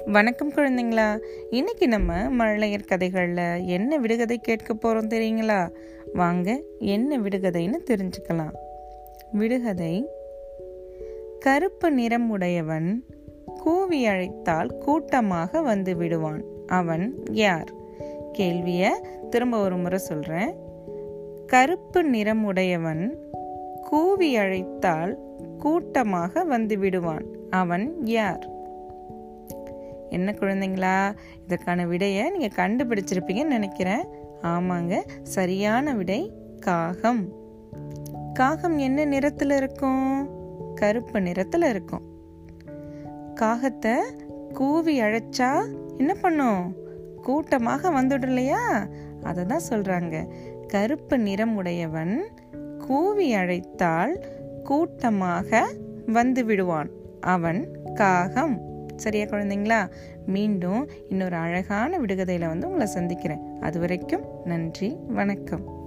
வணக்கம் குழந்தைங்களா இன்னைக்கு நம்ம மழலையர் கதைகளில் என்ன விடுகதை கேட்க போகிறோம் தெரியுங்களா வாங்க என்ன விடுகதைன்னு தெரிஞ்சுக்கலாம் விடுகதை கருப்பு நிறம் உடையவன் கூவி அழைத்தால் கூட்டமாக வந்து விடுவான் அவன் யார் கேள்விய திரும்ப ஒரு முறை சொல்றேன் கருப்பு நிறம் உடையவன் கூவி அழைத்தால் கூட்டமாக வந்து விடுவான் அவன் யார் என்ன குழந்தைங்களா இதற்கான விடையை நீங்கள் கண்டுபிடிச்சிருப்பீங்கன்னு நினைக்கிறேன் ஆமாங்க சரியான விடை காகம் காகம் என்ன நிறத்தில் இருக்கும் கருப்பு நிறத்தில் இருக்கும் காகத்தை கூவி அழைச்சா என்ன பண்ணும் கூட்டமாக வந்துடும் இல்லையா அதை தான் சொல்கிறாங்க கருப்பு நிறம் உடையவன் கூவி அழைத்தால் கூட்டமாக வந்து விடுவான் அவன் காகம் சரியா குழந்தைங்களா மீண்டும் இன்னொரு அழகான விடுகதையில் வந்து உங்களை சந்திக்கிறேன் அது வரைக்கும் நன்றி வணக்கம்